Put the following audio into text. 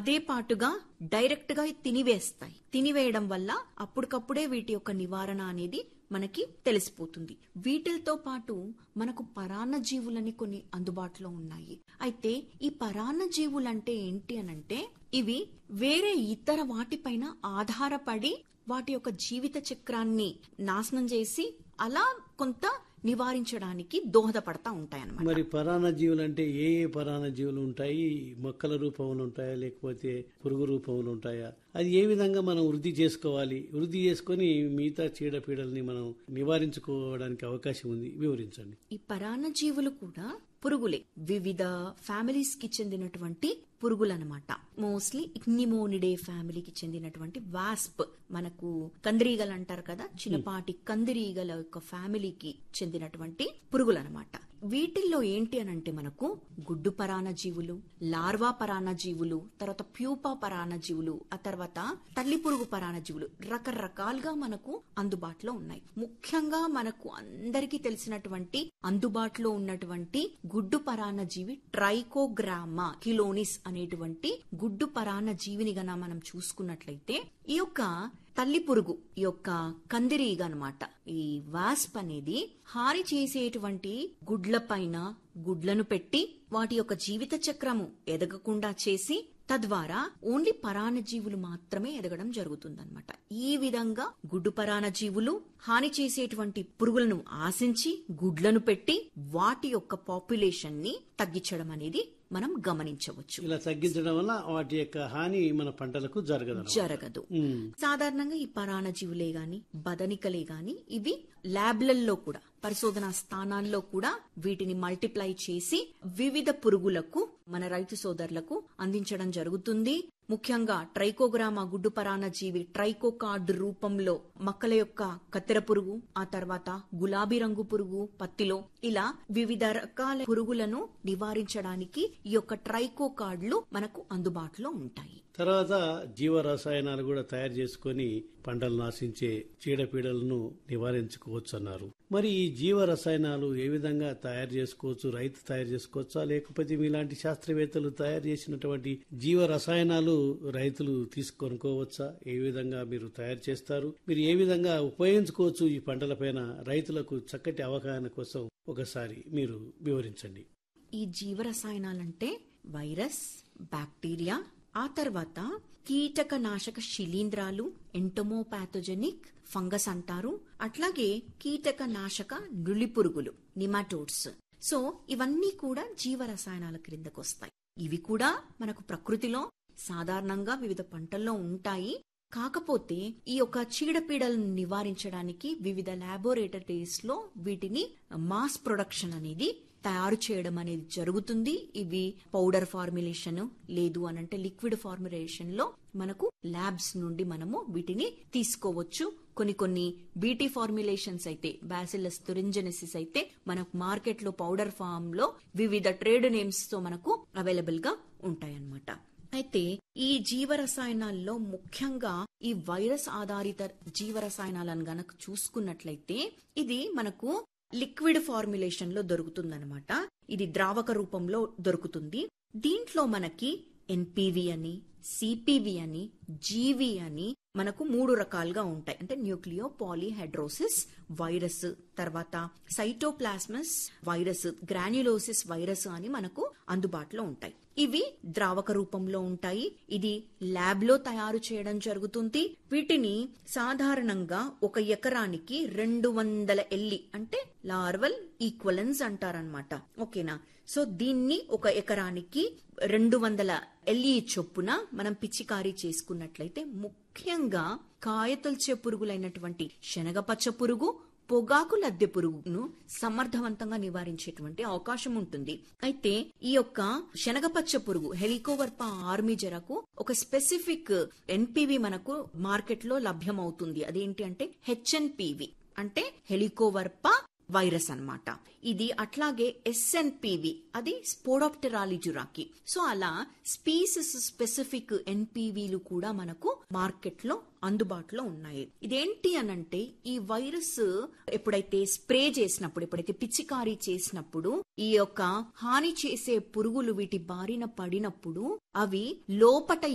అదే పాటుగా డైరెక్ట్ గా తినివేస్తాయి తినివేయడం వల్ల అప్పటికప్పుడే వీటి యొక్క నివారణ అనేది మనకి తెలిసిపోతుంది వీటితో పాటు మనకు పరాన్న జీవులని కొన్ని అందుబాటులో ఉన్నాయి అయితే ఈ పరాన్న జీవులంటే ఏంటి అనంటే ఇవి వేరే ఇతర వాటిపైన ఆధారపడి వాటి యొక్క జీవిత చక్రాన్ని నాశనం చేసి అలా కొంత నివారించడానికి దోహదపడతా ఉంటాయన్నమాట మరి పరాణ జీవులు అంటే ఏ ఏ పరాణ జీవులు ఉంటాయి మొక్కల రూపంలో ఉంటాయా లేకపోతే పురుగు రూపంలో ఉంటాయా అది ఏ విధంగా మనం వృద్ధి చేసుకోవాలి వృద్ధి చేసుకొని మిగతా చీడపీడల్ని మనం నివారించుకోవడానికి అవకాశం ఉంది వివరించండి ఈ పరాన్న జీవులు కూడా పురుగులే వివిధ ఫ్యామిలీస్ కి చెందినటువంటి పురుగులన్నమాట మోస్ట్లీ ఇగ్నిమోనిడే ఫ్యామిలీకి చెందినటువంటి వాస్ప్ మనకు కందిరీగలు అంటారు కదా చిన్నపాటి కందిరీగల యొక్క ఫ్యామిలీకి చెందినటువంటి పురుగులన్నమాట వీటిల్లో ఏంటి అని అంటే మనకు గుడ్డు పరాణ జీవులు లార్వా పరాణ జీవులు తర్వాత ప్యూపా పరాణ జీవులు ఆ తర్వాత తల్లి పురుగు పరాణ జీవులు రకరకాలుగా మనకు అందుబాటులో ఉన్నాయి ముఖ్యంగా మనకు అందరికీ తెలిసినటువంటి అందుబాటులో ఉన్నటువంటి గుడ్డు పరాణ జీవి ట్రైకోగ్రామా కిలోనిస్ అనేటువంటి గుడ్డు పరాణ జీవిని గన మనం చూసుకున్నట్లయితే ఈ యొక్క తల్లి పురుగు ఈ యొక్క కందిరీగ అనమాట ఈ వాస్ప్ అనేది హాని చేసేటువంటి గుడ్ల పైన గుడ్లను పెట్టి వాటి యొక్క జీవిత చక్రము ఎదగకుండా చేసి తద్వారా ఓన్లీ పరాణజీవులు మాత్రమే ఎదగడం జరుగుతుందన్నమాట ఈ విధంగా గుడ్డు పరాణజీవులు హాని చేసేటువంటి పురుగులను ఆశించి గుడ్లను పెట్టి వాటి యొక్క పాపులేషన్ ని తగ్గించడం అనేది మనం గమనించవచ్చు ఇలా తగ్గించడం వల్ల వాటి యొక్క హాని మన పంటలకు జరగదు జరగదు సాధారణంగా ఈ పరాణజీవులే గాని బదనికలే గాని ఇవి ల్యాబ్లలో కూడా పరిశోధనా స్థానాల్లో కూడా వీటిని మల్టిప్లై చేసి వివిధ పురుగులకు మన రైతు సోదరులకు అందించడం జరుగుతుంది ముఖ్యంగా ట్రైకోగ్రామా గుడ్డు పరాణ జీవి ట్రైకోకార్డ్ రూపంలో మొక్కల యొక్క కత్తెర పురుగు ఆ తర్వాత గులాబీ రంగు పురుగు పత్తిలో ఇలా వివిధ రకాల పురుగులను నివారించడానికి ఈ యొక్క ట్రైకోకార్డులు మనకు అందుబాటులో ఉంటాయి తర్వాత జీవ రసాయనాలు కూడా తయారు చేసుకొని పంటలు నాశించే చీడపీడలను నివారించుకోవచ్చు అన్నారు మరి ఈ జీవ రసాయనాలు ఏ విధంగా తయారు చేసుకోవచ్చు రైతు తయారు చేసుకోవచ్చా లేకపోతే మీలాంటి శాస్త్రవేత్తలు తయారు చేసినటువంటి జీవ రసాయనాలు రైతులు తీసుకొనుకోవచ్చా ఏ విధంగా మీరు తయారు చేస్తారు మీరు ఏ విధంగా ఉపయోగించుకోవచ్చు ఈ పంటలపైన రైతులకు చక్కటి అవగాహన కోసం ఒకసారి మీరు వివరించండి ఈ జీవ రసాయనాలంటే వైరస్ బ్యాక్టీరియా ఆ తర్వాత కీటక నాశక శిలీంధ్రాలు ఎంటోమోపాథోజెనిక్ ఫంగస్ అంటారు అట్లాగే కీటక నాశక నులిపురుగులు నిమాటోడ్స్ సో ఇవన్నీ కూడా జీవ రసాయనాల క్రిందకు వస్తాయి ఇవి కూడా మనకు ప్రకృతిలో సాధారణంగా వివిధ పంటల్లో ఉంటాయి కాకపోతే ఈ యొక్క చీడపీడలను నివారించడానికి వివిధ లాబొరేటరీస్ లో వీటిని మాస్ ప్రొడక్షన్ అనేది తయారు చేయడం అనేది జరుగుతుంది ఇవి పౌడర్ ఫార్ములేషన్ లేదు అనంటే లిక్విడ్ ఫార్ములేషన్ లో మనకు ల్యాబ్స్ నుండి మనము వీటిని తీసుకోవచ్చు కొన్ని కొన్ని బీటీ ఫార్ములేషన్స్ అయితే బాసిలస్ తురింజెనిసిస్ అయితే మనకు మార్కెట్ లో పౌడర్ ఫామ్ లో వివిధ ట్రేడ్ నేమ్స్ తో మనకు అవైలబుల్ గా ఉంటాయన్నమాట అయితే ఈ జీవ రసాయనాల్లో ముఖ్యంగా ఈ వైరస్ ఆధారిత జీవ రసాయనాలను గనక చూసుకున్నట్లయితే ఇది మనకు లిక్విడ్ ఫార్ములేషన్ లో దొరుకుతుందనమాట ఇది ద్రావక రూపంలో దొరుకుతుంది దీంట్లో మనకి ఎన్పివి అని సిపివి అని జీవి అని మనకు మూడు రకాలుగా ఉంటాయి అంటే న్యూక్లియో పాలీహైడ్రోసిస్ వైరస్ తర్వాత సైటోప్లాస్మస్ వైరస్ గ్రాన్యులోసిస్ వైరస్ అని మనకు అందుబాటులో ఉంటాయి ఇవి ద్రావక రూపంలో ఉంటాయి ఇది ల్యాబ్ లో తయారు చేయడం జరుగుతుంది వీటిని సాధారణంగా ఒక ఎకరానికి రెండు వందల ఎల్లి అంటే లార్వల్ ఈక్వలెన్స్ అంటారనమాట ఓకేనా సో దీన్ని ఒక ఎకరానికి రెండు వందల ఎల్ఈ చొప్పున మనం పిచ్చికారీ చేసుకున్నట్లయితే ముఖ్యంగా కాయతొల్చే పురుగులైనటువంటి శనగపచ్చ పురుగు పొగాకు లద్దె పురుగును సమర్థవంతంగా నివారించేటువంటి అవకాశం ఉంటుంది అయితే ఈ యొక్క శనగపచ్చ పురుగు హెలికోవర్పా ఆర్మిజరకు ఒక స్పెసిఫిక్ ఎన్పివి మనకు మార్కెట్ లో లభ్యమవుతుంది అదేంటి అంటే హెచ్ఎన్పివి అంటే హెలికోవర్పా వైరస్ అన్నమాట ఇది అట్లాగే ఎస్ఎన్పివి అది స్పోడోప్టెరాలిజురాకి సో అలా స్పీసెస్ స్పెసిఫిక్ ఎన్పివిలు కూడా మనకు మార్కెట్ లో అందుబాటులో ఉన్నాయి ఇదేంటి అనంటే ఈ వైరస్ ఎప్పుడైతే స్ప్రే చేసినప్పుడు ఎప్పుడైతే పిచ్చికారీ చేసినప్పుడు ఈ యొక్క హాని చేసే పురుగులు వీటి బారిన పడినప్పుడు అవి లోపట